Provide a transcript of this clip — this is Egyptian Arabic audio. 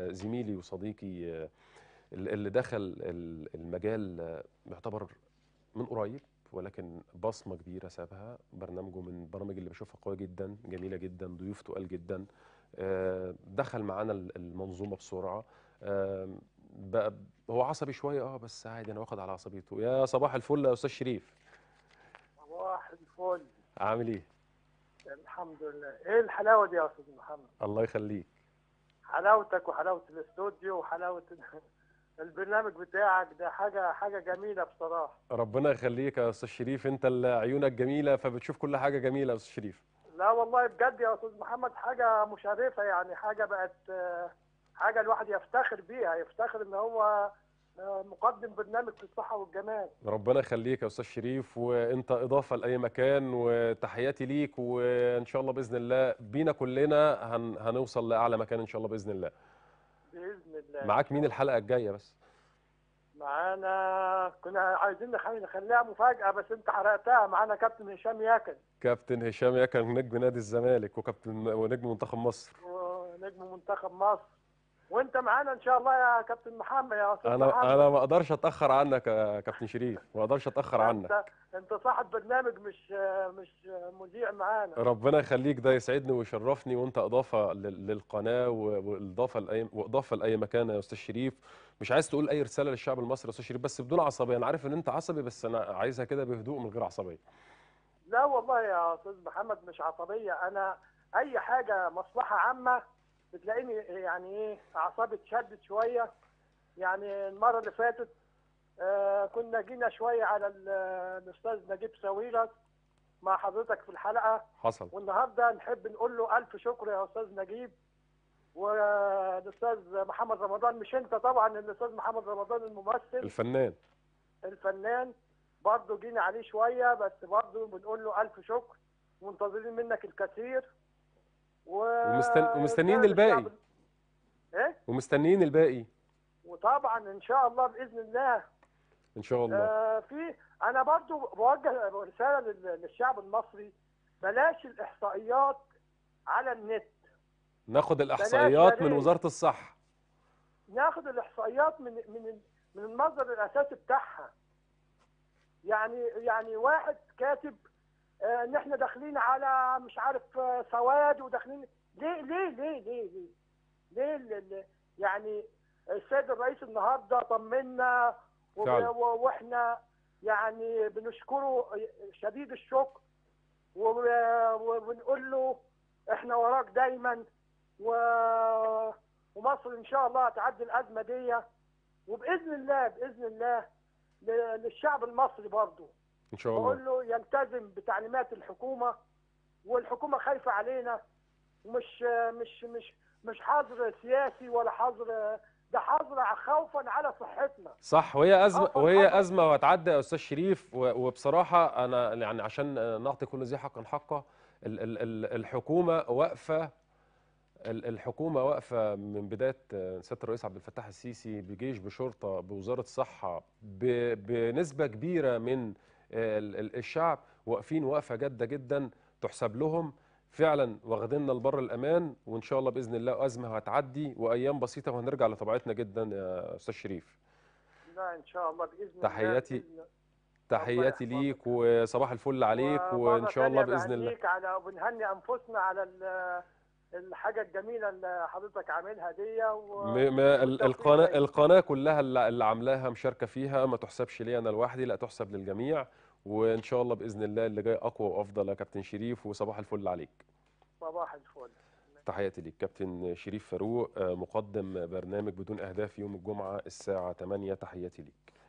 آه، زميلي وصديقي آه، اللي دخل ال- المجال آه، يعتبر من قريب ولكن بصمة كبيرة سابها برنامجه من البرامج اللي بشوفها قوية جدا جميلة جدا ضيوف تقال جدا آه، دخل معانا ال- المنظومة بسرعة آه، بقى هو عصبي شوية اه بس عادي انا واخد على عصبيته يا صباح الفل يا استاذ شريف صباح الفل عامل ايه الحمد لله ايه الحلاوه دي يا استاذ محمد الله يخليك حلاوتك وحلاوه الاستوديو وحلاوه البرنامج بتاعك ده حاجه حاجه جميله بصراحه ربنا يخليك يا استاذ شريف انت اللي عيونك جميلة فبتشوف كل حاجة جميلة يا استاذ شريف لا والله بجد يا استاذ محمد حاجه مشرفه يعني حاجه بقت آه، حاجه الواحد يفتخر بيها يفتخر ان هو آه، مقدم برنامج في الصحه والجمال ربنا يخليك يا استاذ شريف وانت اضافه لاي مكان وتحياتي ليك وان شاء الله باذن الله بينا كلنا هن هنوصل لاعلى مكان ان شاء الله باذن الله باذن الله معاك مين الحلقه الجايه بس معانا كنا عايزين نخلي- نخليها مفاجاه بس انت حرقتها معانا كابتن هشام ياكن كابتن هشام يكن نجم نادي الزمالك وكابتن ونجم منتخب مصر ونجم منتخب مصر وانت معانا ان شاء الله يا كابتن محمد يا استاذ محمد انا انا ما اقدرش اتاخر عنك يا كابتن شريف ما اقدرش اتاخر عنك انت انت صاحب برنامج مش مش مذيع معانا ربنا يخليك ده يسعدني ويشرفني وانت اضافه لل- للقناه و- واضافه لاي واضافه لاي مكان يا استاذ شريف مش عايز تقول اي رساله للشعب المصري يا استاذ شريف بس بدون عصبيه انا عارف ان انت عصبي بس انا عايزها كده بهدوء من غير عصبيه لا والله يا استاذ محمد مش عصبيه انا اي حاجه مصلحه عامه بتلاقيني يعني ايه اعصابي اتشدت شويه يعني المره اللي فاتت آه كنا جينا شويه على ال- الاستاذ نجيب ساويرس مع حضرتك في الحلقه حصل والنهارده نحب نقول له الف شكر يا استاذ نجيب والاستاذ محمد رمضان مش انت طبعا الاستاذ محمد رمضان الممثل الفنان الفنان برضه جينا عليه شويه بس برضه بنقول له الف شكر منتظرين منك الكثير و... ومستن... ومستنيين رسالة الباقي للشعب- ايه ومستنيين الباقي وطبعا ان شاء الله باذن الله ان شاء الله آه في انا برضه بوجه رساله لل- للشعب المصري بلاش الاحصائيات على النت ناخد الاحصائيات من بلاش. وزاره الصحه ناخد الاحصائيات من من من المصدر الاساسي بتاعها يعني يعني واحد كاتب آه، ان احنا داخلين على مش عارف آه، سواد وداخلين ليه ليه ليه ليه ليه ليه ال- ال- يعني السيد الرئيس النهارده طمنا وب- فعلا. و- واحنا يعني بنشكره شديد الشكر و- وبنقول له احنا وراك دايما و... ومصر ان شاء الله هتعدي الازمه دي وباذن الله باذن الله ل- للشعب المصري برضه ان شاء الله بقول له يلتزم بتعليمات الحكومه والحكومه خايفه علينا ومش مش مش مش حظر سياسي ولا حظر ده حظر خوفا على صحتنا صح وهي ازمه آه، وهي طبعاً. ازمه وهتعدي يا استاذ شريف و- وبصراحه انا يعني عشان نعطي كل ذي حق حقه ال- ال- ال- الحكومه واقفه ال- الحكومه واقفه من بدايه سياده الرئيس عبد الفتاح السيسي بجيش بشرطه بوزاره الصحه ب- بنسبه كبيره من ال- ال- الشعب واقفين وقفه جاده جدا تحسب لهم فعلا واخديننا لبر الامان وان شاء الله باذن الله ازمه هتعدي وايام بسيطه وهنرجع لطبيعتنا جدا يا استاذ شريف لا ان شاء الله باذن تحياتي- الله بإذن تحياتي يحفظك. ليك وصباح الفل عليك ومرة وان شاء الله تانية باذن الله بهنيك على وبنهني انفسنا على ال- الحاجه الجميله اللي حضرتك عاملها دي و... م- ما ال- والتوفيق القناه دايما. القناه كلها اللي اللي عاملاها مشاركه فيها ما تحسبش لي انا لوحدي لا تحسب للجميع وان شاء الله باذن الله اللي جاي اقوى وافضل يا كابتن شريف وصباح الفل عليك صباح الفل تحياتي ليك كابتن شريف فاروق آه، مقدم برنامج بدون اهداف يوم الجمعه الساعه 8 تحياتي ليك